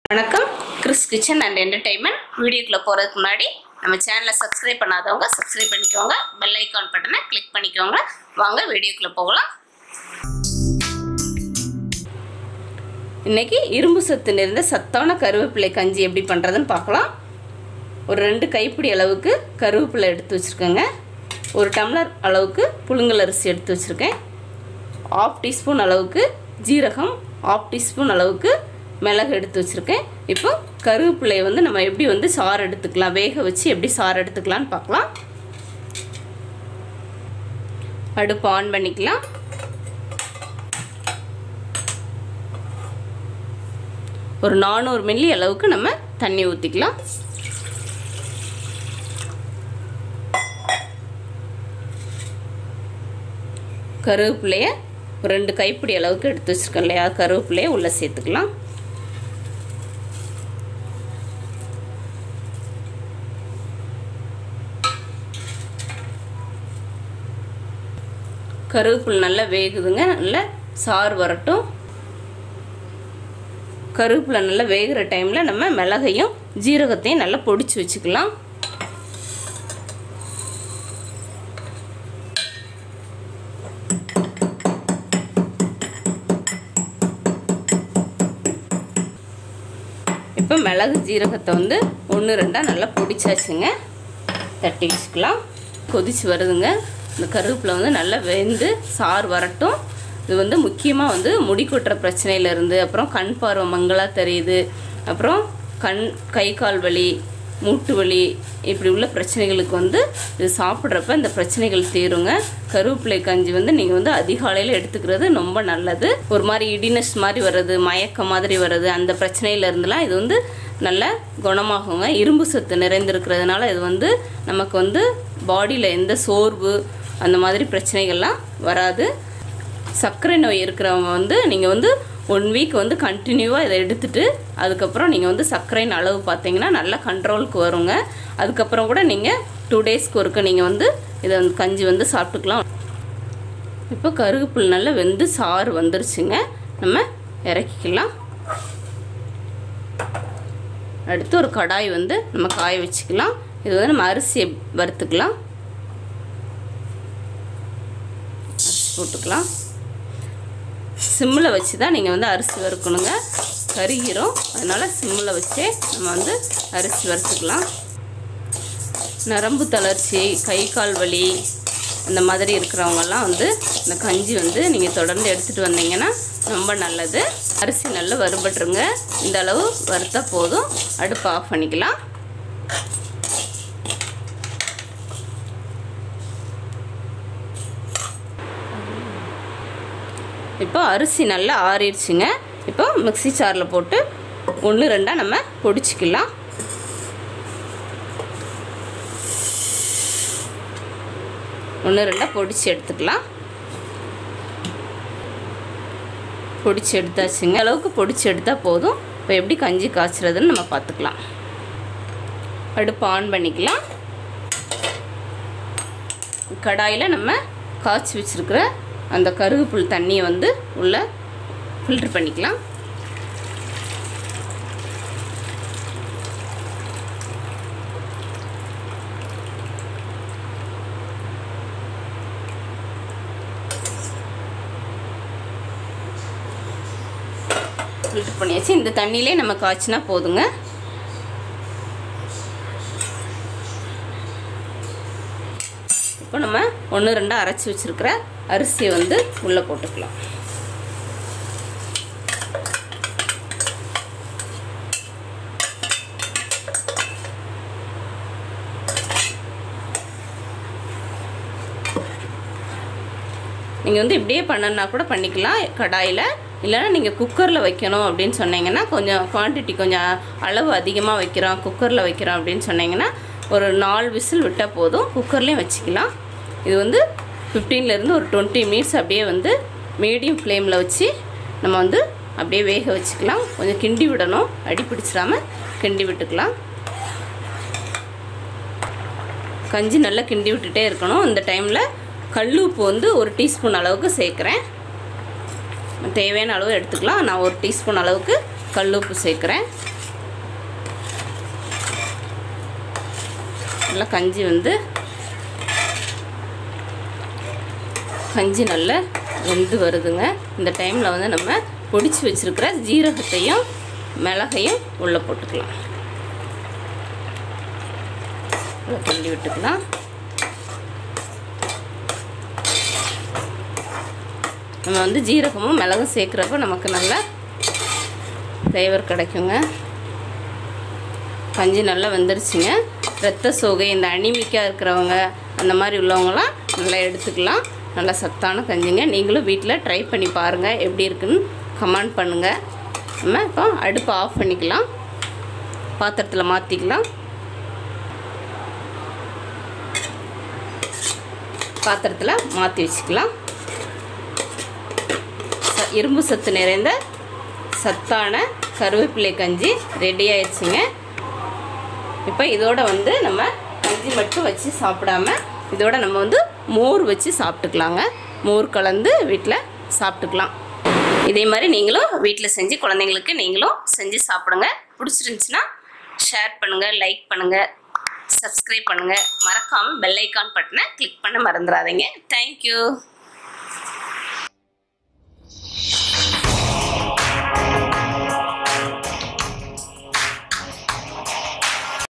வணக்கம் Chris kitchen and entertainment வீடியோக்குள்ளே போகிறதுக்கு முன்னாடி நம்ம சேனலை சப்ஸ்கிரைப் பண்ணாதவங்க சப்ஸ்கிரைப் பண்ணிக்கோங்க பெல் ஐக்கான் பட்டனை கிளிக் பண்ணிக்கோங்க வாங்க வீடியோக்குள்ளே போகலாம் இன்னைக்கு இரும்பு சத்து நிறைந்த சத்தான கருவேப்பிலை கஞ்சி எப்படி பண்ணுறதுன்னு பார்க்கலாம் ஒரு ரெண்டு கைப்பிடி அளவுக்கு கருவேப்பிலை எடுத்து வச்சுருக்கேங்க ஒரு டம்ளர் அளவுக்கு புழுங்கல் அரிசி எடுத்து வச்சுருக்கேன் ஆஃப் டீஸ்பூன் அளவுக்கு ஜீரகம் ஆஃப் டீஸ்பூன் அளவுக்கு மிளகு எடுத்து வச்சுருக்கேன் இப்போ கருவேப்பிலையை வந்து நம்ம எப்படி வந்து சாறு எடுத்துக்கலாம் வேக வச்சு எப்படி சாறு எடுத்துக்கலாம்னு பார்க்கலாம் அடுப்பு ஆன் பண்ணிக்கலாம் ஒரு நானூறு மில்லி அளவுக்கு நம்ம தண்ணி ஊற்றிக்கலாம் கருவேப்பிலையை ஒரு ரெண்டு கைப்பிடி அளவுக்கு எடுத்து வச்சுருக்கேன் இல்லையா கருவேப்பிலையை உள்ளே சேர்த்துக்கலாம் கருவேப்பிலை நல்லா வேகுதுங்க நல்லா சாறு வரட்டும் கருவேப்பிலை நல்லா வேகிற டைமில் நம்ம மிளகையும் ஜீரகத்தையும் நல்லா பொடிச்சு வச்சுக்கலாம் இப்போ மிளகு ஜீரகத்தை வந்து ஒன்று ரெண்டாக நல்லா பொடிச்சாச்சுங்க தட்டி வச்சுக்கலாம் கொதிச்சு வருதுங்க இந்த கருவேப்பிலை வந்து நல்லா வெந்து சாறு வரட்டும் இது வந்து முக்கியமாக வந்து முடி கொட்டுற பிரச்சனையிலேருந்து அப்புறம் கண் பார்வை மங்களாக தெரியுது அப்புறம் கண் கை கால் வலி மூட்டு வலி இப்படி உள்ள பிரச்சனைகளுக்கு வந்து இது சாப்பிட்றப்ப இந்த பிரச்சனைகள் தீருங்க கருவேப்பிலை கஞ்சி வந்து நீங்கள் வந்து அதிகாலையில் எடுத்துக்கிறது ரொம்ப நல்லது ஒரு மாதிரி இடினஸ் மாதிரி வர்றது மயக்கம் மாதிரி வர்றது அந்த பிரச்சனையில இருந்துலாம் இது வந்து நல்ல குணமாகுங்க இரும்பு சத்து நிறைந்திருக்கிறதுனால இது வந்து நமக்கு வந்து பாடியில் எந்த சோர்வு அந்த மாதிரி பிரச்சனைகள்லாம் வராது சர்க்கரை நோய் இருக்கிறவங்க வந்து நீங்கள் வந்து ஒன் வீக் வந்து கண்டினியூவாக இதை எடுத்துட்டு அதுக்கப்புறம் நீங்கள் வந்து சர்க்கரையின் அளவு பார்த்தீங்கன்னா நல்லா கண்ட்ரோலுக்கு வருங்க அதுக்கப்புறம் கூட நீங்கள் டூ டேஸ்க்கு ஒருக்க நீங்கள் வந்து இதை வந்து கஞ்சி வந்து சாப்பிட்டுக்கலாம் இப்போ கருவேப்பில் நல்லா வெந்து சாறு வந்துருச்சுங்க நம்ம இறக்கிக்கலாம் அடுத்து ஒரு கடாய் வந்து நம்ம காய வச்சுக்கலாம் இது வந்து நம்ம அரிசியை வறுத்துக்கலாம் அரிசி போட்டுக்கலாம் சிம்மில் வச்சு தான் நீங்கள் வந்து அரிசி வறுக்கணுங்க கருகிரும் அதனால் சிம்மில் வச்சே நம்ம வந்து அரிசி வறுத்துக்கலாம் நரம்பு தளர்ச்சி கை கால் வலி அந்த மாதிரி இருக்கிறவங்கெல்லாம் வந்து இந்த கஞ்சி வந்து நீங்கள் தொடர்ந்து எடுத்துகிட்டு வந்தீங்கன்னா ரொம்ப நல்லது அரிசி நல்லா வறுபட்டுருங்க இந்த அளவு வறுத்தா போதும் அடுப்பு ஆஃப் பண்ணிக்கலாம் இப்போ அரிசி நல்லா ஆறிடுச்சுங்க இப்போ மிக்சி சாரில் போட்டு ஒன்று ரெண்டாக நம்ம பொடிச்சிக்கலாம் ஒன்று ரெண்டாக பொடிச்சு எடுத்துக்கலாம் பொடிச்சு எடுத்தாச்சுங்க அளவுக்கு பொடிச்சு எடுத்தால் போதும் இப்போ எப்படி கஞ்சி காய்ச்சறதுன்னு நம்ம பார்த்துக்கலாம் அடுப்பு ஆன் பண்ணிக்கலாம் கடாயில் நம்ம காய்ச்சி வச்சுருக்கிற அந்த கருவேப்புல் தண்ணியை வந்து உள்ளே ஃபில்ட்ரு பண்ணிக்கலாம் ஃபில்ட்ரு பண்ணியாச்சு இந்த தண்ணியிலே நம்ம காய்ச்சினா போதுங்க இப்போ நம்ம ஒன்று ரெண்டாக அரைச்சி வச்சுருக்கிற அரிசியை வந்து உள்ளே போட்டுக்கலாம் நீங்கள் வந்து இப்படியே பண்ணனா கூட பண்ணிக்கலாம் கடாயில் இல்லைன்னா நீங்கள் குக்கரில் வைக்கணும் அப்படின்னு சொன்னீங்கன்னா கொஞ்சம் குவான்டிட்டி கொஞ்சம் அளவு அதிகமாக வைக்கிறோம் குக்கரில் வைக்கிறோம் அப்படின்னு சொன்னீங்கன்னா ஒரு நாலு விசில் விட்டால் போதும் குக்கர்லேயும் வச்சுக்கலாம் இது வந்து ஃபிஃப்டீன்லேருந்து ஒரு டுவெண்ட்டி மினிட்ஸ் அப்படியே வந்து மீடியம் ஃப்ளேமில் வச்சு நம்ம வந்து அப்படியே வேக வச்சுக்கலாம் கொஞ்சம் கிண்டி விடணும் அடி பிடிச்சிடாமல் கிண்டி விட்டுக்கலாம் கஞ்சி நல்லா கிண்டி விட்டுட்டே இருக்கணும் இந்த டைமில் கல் உப்பு வந்து ஒரு டீஸ்பூன் அளவுக்கு சேர்க்குறேன் தேவையான அளவு எடுத்துக்கலாம் நான் ஒரு டீஸ்பூன் அளவுக்கு கல் உப்பு சேர்க்குறேன் நல்லா கஞ்சி வந்து கஞ்சி நல்லா வெந்து வருதுங்க இந்த டைமில் வந்து நம்ம பொடிச்சு வச்சுருக்கிற ஜீரகத்தையும் மிளகையும் உள்ளே போட்டுக்கலாம் நல்லா கிண்டி விட்டுக்கலாம் நம்ம வந்து ஜீரகமும் மிளகும் சேர்க்குறப்ப நமக்கு நல்ல ஃப்ளேவர் கிடைக்குங்க கஞ்சி நல்லா வெந்துருச்சுங்க ரத்த சோகை இந்த அனிமிக்காக இருக்கிறவங்க அந்த மாதிரி உள்ளவங்களாம் நல்லா எடுத்துக்கலாம் நல்லா சத்தான கஞ்சிங்க நீங்களும் வீட்டில் ட்ரை பண்ணி பாருங்கள் எப்படி இருக்குன்னு கமெண்ட் பண்ணுங்கள் நம்ம இப்போ அடுப்பை ஆஃப் பண்ணிக்கலாம் பாத்திரத்தில் மாற்றிக்கலாம் பாத்திரத்தில் மாற்றி வச்சுக்கலாம் ச- இரும்பு சத்து நிறைந்த சத்தான கருவேப்பிலை கஞ்சி ரெடி ஆயிடுச்சுங்க இப்போ இதோட வந்து நம்ம கஞ்சி மட்டும் வச்சு சாப்பிடாம இதோட நம்ம வந்து மோர் வச்சு சாப்பிட்டுக்கலாங்க மோர் கலந்து வீட்டில் சாப்பிட்டுக்கலாம் இதே மாதிரி நீங்களும் வீட்டில் செஞ்சு குழந்தைங்களுக்கு நீங்களும் செஞ்சு சாப்பிடுங்க பிடிச்சிருந்துச்சுன்னா ஷேர் பண்ணுங்கள் லைக் பண்ணுங்கள் சப்ஸ்கிரைப் பண்ணுங்கள் மறக்காமல் பெல் ஐக்கான் பட்டனை கிளிக் பண்ண மறந்துடாதீங்க தேங்க்யூ